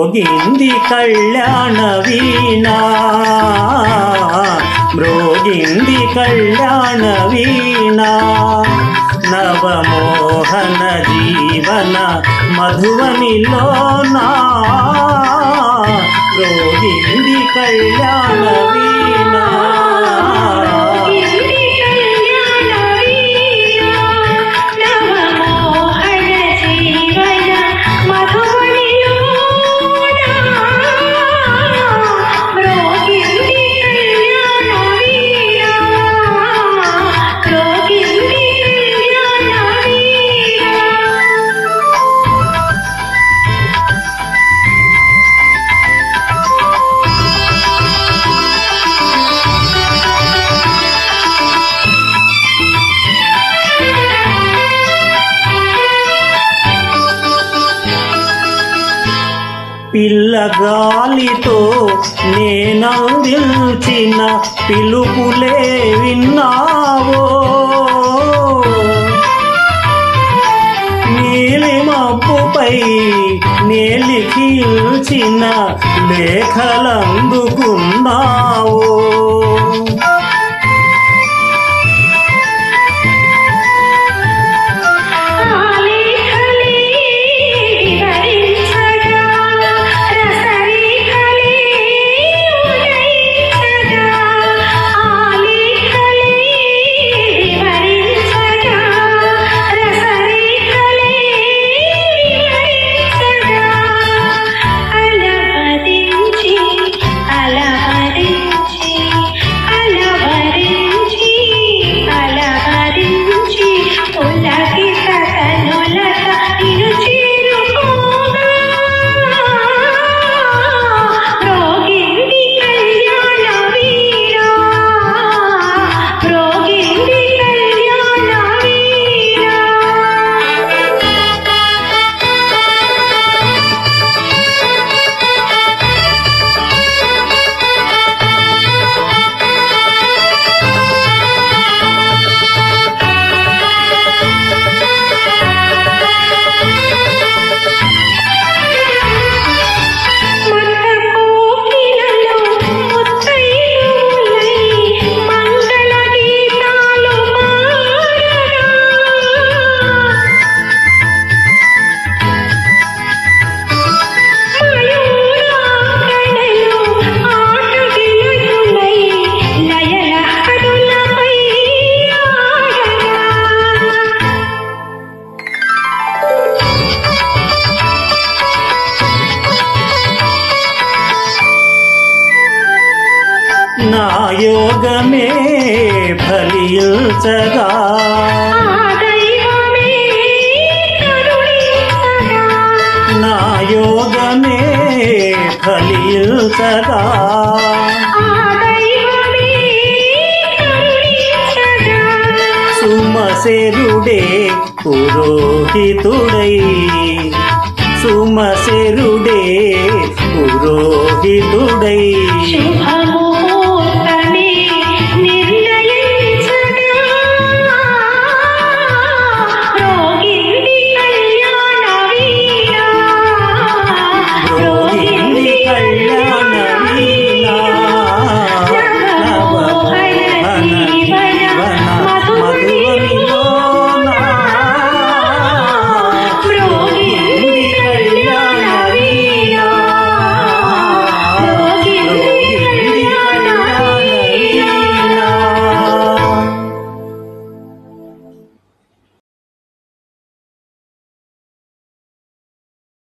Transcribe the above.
మ్రోగింది కళ్యాణ వీణా మ్రోగింది కళ్యాణ వీణా నవమోహన జీవన మధువనిలోనా మ్రోగింది కళ్యాణ వీణా పిల్లగాలితో నేనందించిన పిలుపులే విన్నావో నీలిమప్పుపై నేలిఖిల్చిన లేఖలందుకున్నావో అలవరించి అలవరించి అలవరించి ఉలకిత కనులత నిను చేరుకోగా రోగింది కళ్యాణ వీణా రోగింది కళ్యాణ వీణా మందకోకిలలో ముత్తైదువులై మంగళ గీతాలు పాడగా మయూరాంగణలు ఆటగిలుతులై లయలహరులపై ఆడగా నా యోగమే ఫలించగా ఆ దైవమే కరుణించగా నా యోగమే ఫలించగా ఆ దైవమే కరుణించగా సుమశరుడే పురోహితుడై సుమశరుడే పురోహితుడై శుభ